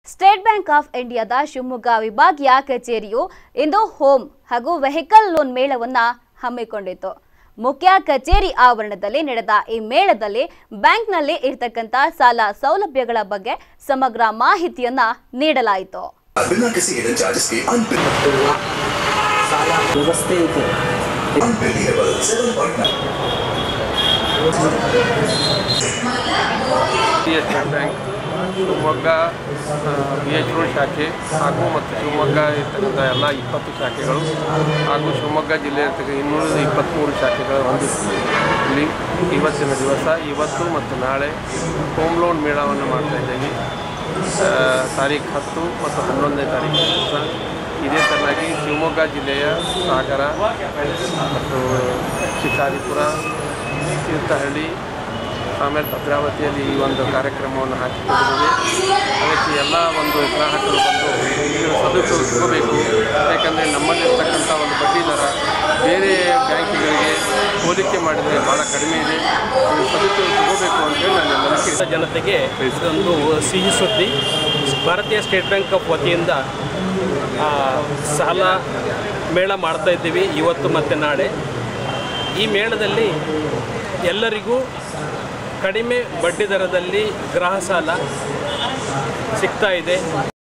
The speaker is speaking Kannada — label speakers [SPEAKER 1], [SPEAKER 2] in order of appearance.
[SPEAKER 1] ಸ್ಟೇಟ್ ಬ್ಯಾಂಕ್ ಆಫ್ ಇಂಡಿಯಾದ ಶಿವಮೊಗ್ಗ ವಿಭಾಗೀಯ ಕಚೇರಿಯು ಇಂದು ಹೋಮ್ ಹಾಗೂ ವೆಹಿಕಲ್ ಲೋನ್ ಮೇಳವನ್ನ ಹಮ್ಮಿಕೊಂಡಿತ್ತು ಮುಖ್ಯ ಕಚೇರಿ ಆವರಣದಲ್ಲಿ ನಡೆದ ಈ ಮೇಳದಲ್ಲಿ ಬ್ಯಾಂಕ್ನಲ್ಲಿ ಇರ್ತಕ್ಕಂಥ ಸಾಲ ಸೌಲಭ್ಯಗಳ ಬಗ್ಗೆ ಸಮಗ್ರ ಮಾಹಿತಿಯನ್ನ ನೀಡಲಾಯಿತು
[SPEAKER 2] बिना किसी हिडन चार्जेस के अनबिल
[SPEAKER 3] ಸಾಲ ವ್ಯವಸ್ಥೆ ಇದೆ
[SPEAKER 2] अनबिलीवेबल सेवन पॉइंट
[SPEAKER 4] ಭಾರತೀಯ State Bank Shivamogga B H road ಶಾಖೆ ಹಾಗೂ ಮತ್ತು ಶಿವಮೊಗ್ಗ ಇರ್ತಕ್ಕಂಥ ಎಲ್ಲ ಇಪ್ಪತ್ತು ಶಾಖೆಗಳು ಹಾಗೂ ಶಿವಮೊಗ್ಗ ಜಿಲ್ಲೆ ಇರ್ತಕ್ಕಂಥ ಇನ್ನೂರ ಇಪ್ಪತ್ತ್ಮೂರು ಶಾಖೆಗಳ ಹೊಂದಿದೆ ಇಲ್ಲಿ ಇವತ್ತಿನ ದಿವಸ ಇವತ್ತು ಮತ್ತು ನಾಳೆ ಹೋಮ್ ಲೋನ್ ಮೇಳವನ್ನು ಮಾಡ್ತಾ ಇದ್ದೇವೆ ಆ, ತಾರೀಖು ಹತ್ತು ಮತ್ತು ಹನ್ನೊಂದನೇ ತಾರೀಕು ದಿವಸ ಇದೇ ಥರನಾಗಿ ಶಿವಮೊಗ್ಗ ಜಿಲ್ಲೆಯ ಸಾಗರ ಮತ್ತು ಶಿಕಾರಿಪುರ ತೀರ್ಥಹಳ್ಳಿ ಆಮೇಲೆ ಭದ್ರಾವತಿಯಲ್ಲಿ ಈ ಒಂದು ಕಾರ್ಯಕ್ರಮವನ್ನು ಹಾಕಿಕೊಂಡಿದ್ದೇವೆ ಅದಕ್ಕೆ ಎಲ್ಲ ಒಂದು ಗ್ರಾಹಕರು ಬಂದು ಇದರ ಸದುಪಯೋಗಿಸ್ಕೋಬೇಕು ಯಾಕಂದರೆ ನಮ್ಮಲ್ಲಿರ್ತಕ್ಕಂಥ ಒಂದು ಬಡ್ಡಿ ದರ ಬೇರೆ ಬ್ಯಾಂಕಿಗಳಿಗೆ ಹೋಲಿಕೆ ಮಾಡಿದರೆ ಭಾಳ ಕಡಿಮೆ ಇದೆ ಇದು ಸದುಪಯೋಗಿಸ್ಕೋಬೇಕು ಅಂತೇಳಿ ನನ್ನ ನಂಬಿಕೆ
[SPEAKER 5] ದೇಶದ ಜನತೆಗೆ ಇದೊಂದು ಸಿಹಿ ಸುದ್ದಿ ಭಾರತೀಯ ಸ್ಟೇಟ್ ಬ್ಯಾಂಕ್ ಆಫ್ ವತಿಯಿಂದ ಆ, ಸಾಲ ಮೇಳ ಮಾಡ್ತಾ ಇದ್ದೀವಿ ಇವತ್ತು ಮತ್ತು ನಾಳೆ ಈ ಮೇಳದಲ್ಲಿ ಎಲ್ಲರಿಗೂ ಕಡಿಮೆ ಬಡ್ಡಿ ದರದಲ್ಲಿ ಗೃಹ ಸಾಲ ಸಿಗ್ತಾ ಇದೆ